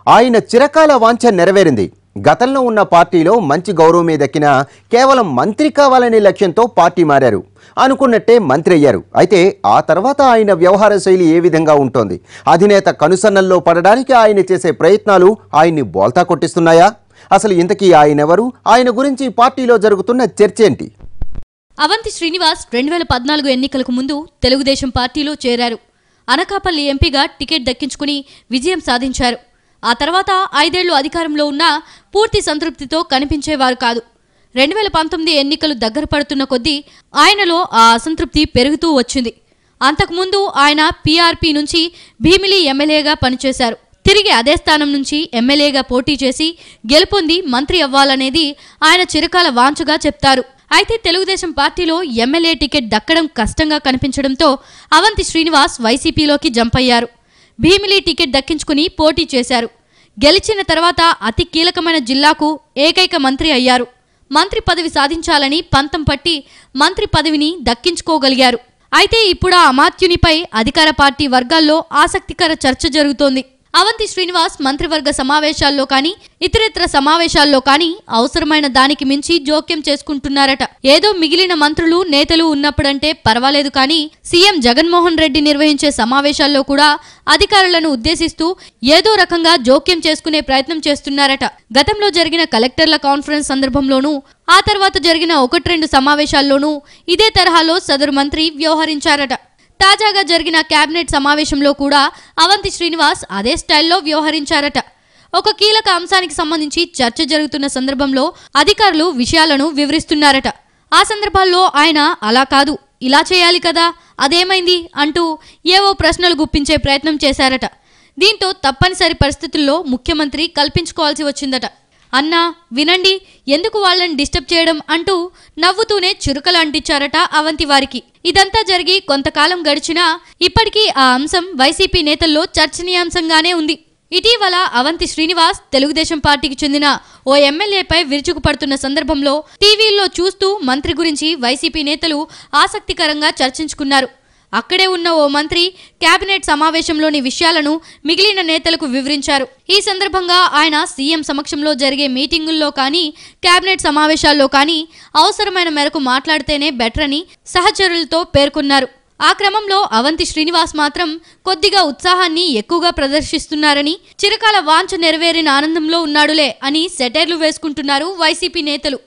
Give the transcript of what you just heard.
ఆయన చిరకాల వాంఛ నెరవేరింది గతంలో ఉన్న పార్టీలో మంచి గౌరవమే దక్కినా కేవలం మంత్రి కావాలనే లక్ష్యంతో పార్టీ మారారు అనుకున్నట్టే మంత్రి అయ్యారు అయితే ఆ తర్వాత ఆయన వ్యవహార శైలి ఏ విధంగా ఉంటోంది అధినేత కనుసన్నల్లో పడడానికి ఆయన చేసే ప్రయత్నాలు ఆయన్ని బోల్తా కొట్టిస్తున్నాయా అసలు ఇంతకీ ఆయనెవరు ఆయన గురించి పార్టీలో జరుగుతున్న చర్చ ఏంటి అవంతి శ్రీనివాస్ రెండు వేల పద్నాలుగు ఎన్నికలకు ముందు తెలుగుదేశం పార్టీలో చేరారు అనకాపల్లి ఎంపీగా టికెట్ దక్కించుకుని విజయం సాధించారు ఆ తర్వాత ఐదేళ్లు అధికారంలో ఉన్నా పూర్తి సంతృప్తితో కనిపించేవారు కాదు రెండు వేల పంతొమ్మిది ఎన్నికలు దగ్గర పడుతున్న కొద్దీ ఆయనలో ఆ అసంతృప్తి పెరుగుతూ వచ్చింది అంతకుముందు ఆయన పీఆర్పీ నుంచి భీమిలి ఎమ్మెల్యేగా పనిచేశారు తిరిగి అదే స్థానం నుంచి ఎమ్మెల్యేగా పోటీ చేసి గెలుపొంది మంత్రి అవ్వాలనేది ఆయన చిరకాల వాంఛగా చెప్తారు అయితే తెలుగుదేశం పార్టీలో ఎమ్మెల్యే టికెట్ దక్కడం కష్టంగా కనిపించడంతో అవంతి శ్రీనివాస్ వైసీపీలోకి జంప్ అయ్యారు భీమిలి టికెట్ దక్కించుకుని పోటీ చేశారు గెలిచిన తర్వాత అతి కీలకమైన జిల్లాకు ఏకైక మంత్రి అయ్యారు మంత్రి పదవి సాధించాలని పంతం పట్టి మంత్రి పదవిని దక్కించుకోగలిగారు అయితే ఇప్పుడు ఆ అమాత్యునిపై అధికార పార్టీ వర్గాల్లో ఆసక్తికర చర్చ జరుగుతోంది అవంతి శ్రీనివాస్ మంత్రివర్గ సమావేశాల్లో కానీ ఇతరితర సమావేశాల్లో కానీ అవసరమైన దానికి మించి జోక్యం చేసుకుంటున్నారట ఏదో మిగిలిన మంత్రులు నేతలు ఉన్నప్పుడంటే పర్వాలేదు కానీ సీఎం జగన్మోహన్ రెడ్డి నిర్వహించే సమావేశాల్లో కూడా అధికారులను ఉద్దేశిస్తూ ఏదో రకంగా జోక్యం చేసుకునే ప్రయత్నం చేస్తున్నారట గతంలో జరిగిన కలెక్టర్ల కాన్ఫరెన్స్ సందర్భంలోనూ ఆ తర్వాత జరిగిన ఒకటి రెండు సమావేశాల్లోనూ ఇదే తరహాలో సదరు మంత్రి వ్యవహరించారట తాజాగా జరిగిన కేబినెట్ సమావేశంలో కూడా అవంతి శ్రీనివాస్ అదే స్టైల్లో వ్యవహరించారట ఒక కీలక అంశానికి సంబంధించి చర్చ జరుగుతున్న సందర్భంలో అధికారులు విషయాలను వివరిస్తున్నారట ఆ సందర్భాల్లో ఆయన అలా కాదు ఇలా చేయాలి కదా అదేమైంది అంటూ ఏవో ప్రశ్నలు గుప్పించే ప్రయత్నం చేశారట దీంతో తప్పనిసరి పరిస్థితుల్లో ముఖ్యమంత్రి కల్పించుకోవాల్సి వచ్చిందట అన్నా వినండి ఎందుకు వాళ్ళని డిస్టర్బ్ చేయడం అంటూ నవ్వుతూనే చురుకలు అంటించారట అవంతి వారికి ఇదంతా జరిగి కొంతకాలం గడిచినా ఇప్పటికీ ఆ అంశం వైసీపీ నేతల్లో చర్చనీయాంశంగానే ఉంది ఇటీవల అవంతి శ్రీనివాస్ తెలుగుదేశం పార్టీకి చెందిన ఓ ఎమ్మెల్యేపై విరుచుకుపడుతున్న సందర్భంలో టీవీల్లో చూస్తూ మంత్రి గురించి వైసీపీ నేతలు ఆసక్తికరంగా చర్చించుకున్నారు అక్కడే ఉన్న ఓ మంత్రి కేబినెట్ సమావేశంలోని విషయాలను మిగిలిన నేతలకు వివరించారు ఈ సందర్భంగా ఆయన సీఎం సమక్షంలో జరిగే మీటింగుల్లో కానీ కేబినెట్ సమావేశాల్లో కానీ అవసరమైన మేరకు మాట్లాడితేనే బెటర్ అని సహచరులతో పేర్కొన్నారు ఆ క్రమంలో అవంతి శ్రీనివాస్ మాత్రం కొద్దిగా ఉత్సాహాన్ని ఎక్కువగా ప్రదర్శిస్తున్నారని చిరకాల వాంఛ నెరవేరిన ఆనందంలో ఉన్నాడులే అని సెటైర్లు వేసుకుంటున్నారు వైసీపీ నేతలు